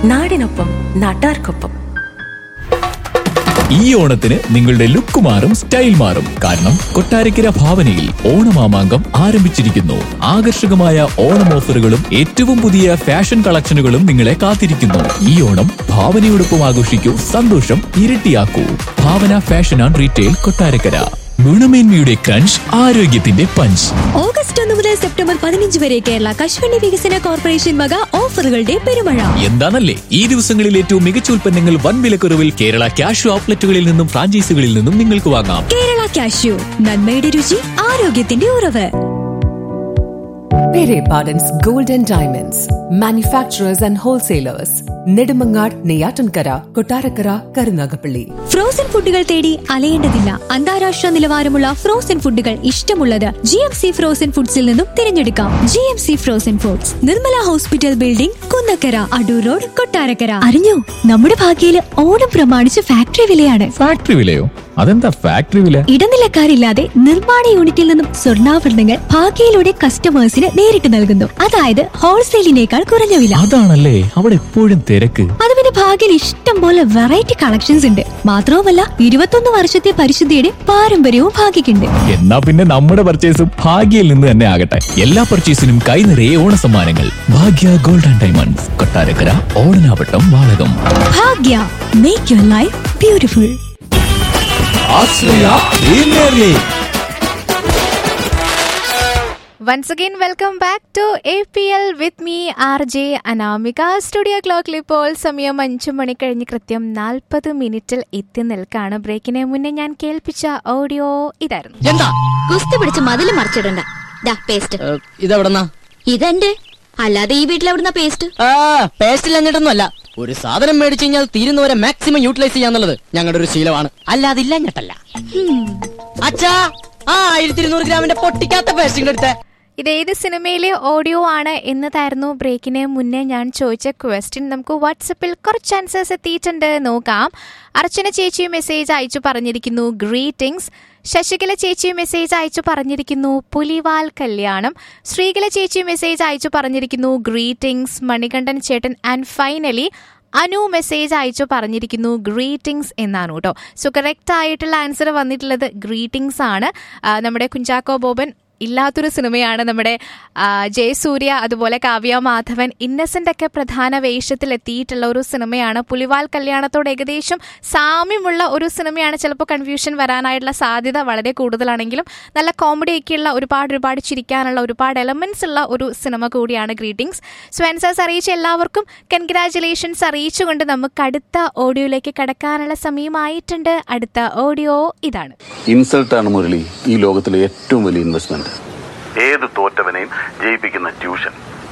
നാടിനൊപ്പം നാട്ടാർക്കൊപ്പം ഈ ഓണത്തിന് നിങ്ങളുടെ ലുക്ക് മാറും സ്റ്റൈൽ മാറും കാരണം കൊട്ടാരക്കര ഭാവനയിൽ ഓണമാമാങ്കം ആരംഭിച്ചിരിക്കുന്നു ആകർഷകമായ ഓണം ഓഫറുകളും ഏറ്റവും പുതിയ ഫാഷൻ കളക്ഷനുകളും നിങ്ങളെ കാത്തിരിക്കുന്നു ഈ ഓണം ഭാവനയോടൊപ്പം ആഘോഷിക്കൂ സന്തോഷം ഇരട്ടിയാക്കൂ Bhavana fashion and retail Kottarakkara ഗുണമേന്മയുടെ ക്രഞ്ച് ആരോഗ്യത്തിന്റെ പഞ്ച് ഓഗസ്റ്റ് ഒന്ന് മുതൽ സെപ്റ്റംബർ പതിനഞ്ച് വരെ കേരള കശുവണ്ടി വികസന കോർപ്പറേഷൻ വക ഓഫറുകളുടെ പെരുമഴ എന്താണല്ലേ ഈ ദിവസങ്ങളിൽ ഏറ്റവും മികച്ച ഉൽപ്പന്നങ്ങൾ വൻ വിലക്കുറവിൽ കേരള ക്യാഷ് ഔട്ട്ലെറ്റുകളിൽ നിന്നും ഫ്രാഞ്ചൈസികളിൽ നിന്നും നിങ്ങൾക്ക് വാങ്ങാം കേരള കാഷ്യൂ നന്മയുടെ രുചി ആരോഗ്യത്തിന്റെ ഉറവ് Pere Pardon's Gold and Diamonds, manufacturers and wholesalers, Nedumangad, Neyatankara, Kotarakara, Karunagapalli. Frozen ഫുഡുകൾ തേടി അലയേണ്ടതില്ല അന്താരാഷ്ട്ര നിലവാരമുള്ള ഫ്രോസൺ ഫുഡുകൾ ഇഷ്ടമുള്ളത് ജി എം സി ഫ്രോസൺ ഫുഡ്സിൽ നിന്നും തിരഞ്ഞെടുക്കാം G M C frozen foods Nirmala hospital building Kunnakkara Adoor road Kottarakkara അറിഞ്ഞോ നമ്മുടെ ഭാഗ്യയില് ഓണം പ്രമാണിച്ച് ഫാക്ടറി വിലയാണ് ഫാക്ടറി വിലയോ അതെന്താ ഫാക്ടറി വില ഇടനിലക്കാരില്ലാതെ നിർമ്മാണ യൂണിറ്റിൽ നിന്നും സ്വർണ്ണാഭരണങ്ങൾ ഭാഗ്യയിലൂടെ കസ്റ്റമേഴ്സിന് നേരിട്ട് നൽകുന്നു അതായത് ഹോൾസെയിലിനേക്കാൾ കുറഞ്ഞ വില അതാണല്ലേ അവിടെ എപ്പോഴും തിരക്ക് അത് പിന്നെ ഭാഗ്യയിൽ ഇഷ്ടം പോലെ വെറൈറ്റി കളക്ഷൻസ് ഉണ്ട് മാത്രവുമല്ല ഇരുപത്തൊന്ന് വർഷത്തെ പരിശുദ്ധിയുടെ പാരമ്പര്യവും ഭാഗ്യക്കുണ്ട് എന്നാ പിന്നെ നമ്മുടെ പർച്ചേസും ഭാഗ്യയിൽ നിന്ന് തന്നെ ആകട്ടെ എല്ലാ പർച്ചേസിനും കൈ നിറയെ ഓണസമ്മാനങ്ങൾ Bhagya gold and diamonds Kottarakkara Odanavattom Valakom Bhagya make your life beautiful Once again, welcome back to APL with me, RJ Anamika studio ക്ലോക്കിൽ ഇപ്പോൾ സമയം അഞ്ചു മണി കഴിഞ്ഞ് കൃത്യം നാൽപ്പത് മിനിറ്റിൽ എത്തി നിൽക്കാണ് ബ്രേക്കിന് മുന്നേ ഞാൻ കേൾപ്പിച്ച ഓഡിയോ ഇതായിരുന്നു എന്താ കുസ്തി പിടിച്ച് മതില് മറിച്ചിടണ്ട ദാ പേസ്റ്റ് ഇതെവിടെന്നാ ഇതെന്റെ അല്ലാതെ ഈ വീട്ടിൽ എവിടുന്ന പേസ്റ്റ് ആ പേസ്റ്റ് ഇല്ലഞ്ഞിട്ടൊന്നുമല്ല ഒരു സാധനം മേടിച്ചു കഴിഞ്ഞാൽ തീരുന്നവരെ മാക്സിമം യൂട്ടിലൈസ് ചെയ്യാന്നുള്ളത് ഞങ്ങളുടെ ഒരു ശീലമാണ് അല്ലാതെ ഇല്ലഞ്ഞിട്ടല്ല അച്ഛാ ആ ആയിരത്തി ഇരുന്നൂറ് ഗ്രാമിന്റെ പൊട്ടിക്കാത്ത പേസ്റ്റിംഗ് എടുത്തേ ഇത് ഏത് സിനിമയിലെ ഓഡിയോ ആണ് എന്നതായിരുന്നു ബ്രേക്കിന് മുന്നേ ഞാൻ ചോദിച്ച ക്വസ്റ്റ്യൻ നമുക്ക് വാട്സപ്പിൽ കുറച്ച് ആൻസേഴ്സ് എത്തിയിട്ടുണ്ട് നോക്കാം അർച്ചന ചേച്ചി മെസ്സേജ് അയച്ചു പറഞ്ഞിരിക്കുന്നു ഗ്രീറ്റിംഗ്സ് ശശികല ചേച്ചി മെസ്സേജ് അയച്ചു പറഞ്ഞിരിക്കുന്നു പുലിവാൽ കല്യാണം ശ്രീകല ചേച്ചി മെസ്സേജ് അയച്ചു പറഞ്ഞിരിക്കുന്നു ഗ്രീറ്റിംഗ്സ് മണികണ്ഠൻ ചേട്ടൻ ആൻഡ് ഫൈനലി അനു മെസ്സേജ് അയച്ചു പറഞ്ഞിരിക്കുന്നു ഗ്രീറ്റിംഗ്സ് എന്നാണ് കേട്ടോ സോ കറക്റ്റ് ആയിട്ടുള്ള ആൻസർ വന്നിട്ടുള്ളത് ഗ്രീറ്റിംഗ്സ് ആണ് ആ, നമ്മുടെ കുഞ്ചാക്കോ ബോബൻ ഇല്ലാത്തൊരു സിനിമയാണ് നമ്മുടെ ആ, ജയസൂര്യ അതുപോലെ കാവ്യ മാധവൻ ഇന്നസെന്റ് ഒക്കെ പ്രധാന വേഷത്തിൽ എത്തിയിട്ടുള്ള ഒരു സിനിമയാണ് പുലിവാൽ കല്യാണത്തോട് ഏകദേശം സാമ്യമുള്ള ഒരു സിനിമയാണ് ചിലപ്പോൾ കൺഫ്യൂഷൻ വരാനായിട്ടുള്ള സാധ്യത വളരെ കൂടുതലാണെങ്കിലും നല്ല കോമഡി ഒക്കെയുള്ള ഒരുപാട് ഒരുപാട് ചിരിക്കാനുള്ള ഒരുപാട് എലമെന്റ്സ് ഉള്ള ഒരു സിനിമ കൂടിയാണ് ഗ്രീറ്റിംഗ്സ് സോ ആൻസേഴ്സ് അറിയിച്ച എല്ലാവർക്കും കൺഗ്രാറ്റുലേഷൻസ് അറിയിച്ചുകൊണ്ട് നമുക്ക് അടുത്ത ഓഡിയോയിലേക്ക് കടക്കാനുള്ള സമയമായിട്ടുണ്ട് അടുത്ത ഓഡിയോ ഇതാണ് ഇൻസൾട്ടാണ് മുരളി ഈ ലോകത്തിലെ ഏറ്റവും വലിയ ഇൻവെസ്റ്റ്മെന്റ് ഏത് തോറ്റവനെയും ജയിപ്പിക്കുന്ന ട്യൂഷൻ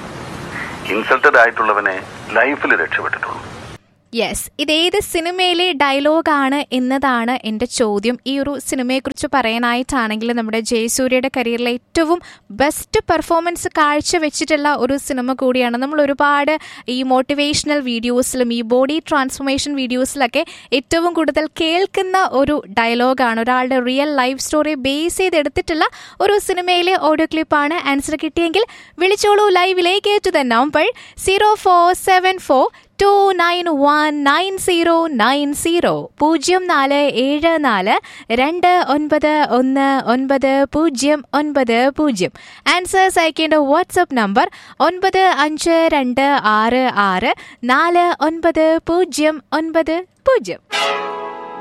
ഇൻസൾട്ടഡ് ആയിട്ടുള്ളവനെ ലൈഫിൽ രക്ഷപ്പെട്ടിട്ടുള്ളൂ യെസ് ഇതേത് സിനിമയിലെ ഡയലോഗാണ് എന്നതാണ് എൻ്റെ ചോദ്യം ഈ ഒരു സിനിമയെക്കുറിച്ച് പറയാനായിട്ടാണെങ്കിൽ നമ്മുടെ ജയസൂര്യയുടെ കരിയറിലെ ഏറ്റവും ബെസ്റ്റ് പെർഫോമൻസ് കാഴ്ചവെച്ചിട്ടുള്ള ഒരു സിനിമ കൂടിയാണ് നമ്മൾ ഒരുപാട് ഈ മോട്ടിവേഷണൽ വീഡിയോസിലും ഈ ബോഡി ട്രാൻസ്ഫോർമേഷൻ വീഡിയോസിലൊക്കെ ഏറ്റവും കൂടുതൽ കേൾക്കുന്ന ഒരു ഡയലോഗാണ് ഒരാളുടെ റിയൽ ലൈഫ് സ്റ്റോറി ബേസ് ചെയ്തെടുത്തിട്ടുള്ള ഒരു സിനിമയിലെ ഓഡിയോ ക്ലിപ്പാണ് ആൻസർ കിട്ടിയെങ്കിൽ വിളിച്ചോളൂ ലൈവിലേക്ക് to the number zero four seven four two nine one nine zero nine zero പൂജ്യം നാല് ഏഴ് നാല് രണ്ട് ഒൻപത് ഒന്ന് ഒൻപത് പൂജ്യം ഒൻപത് പൂജ്യം ആൻസേഴ്സ് അയക്കേണ്ട വാട്സപ്പ് നമ്പർ ഒൻപത് അഞ്ച് രണ്ട് ആറ് ആറ് നാല് ഒൻപത് പൂജ്യം ഒൻപത് പൂജ്യം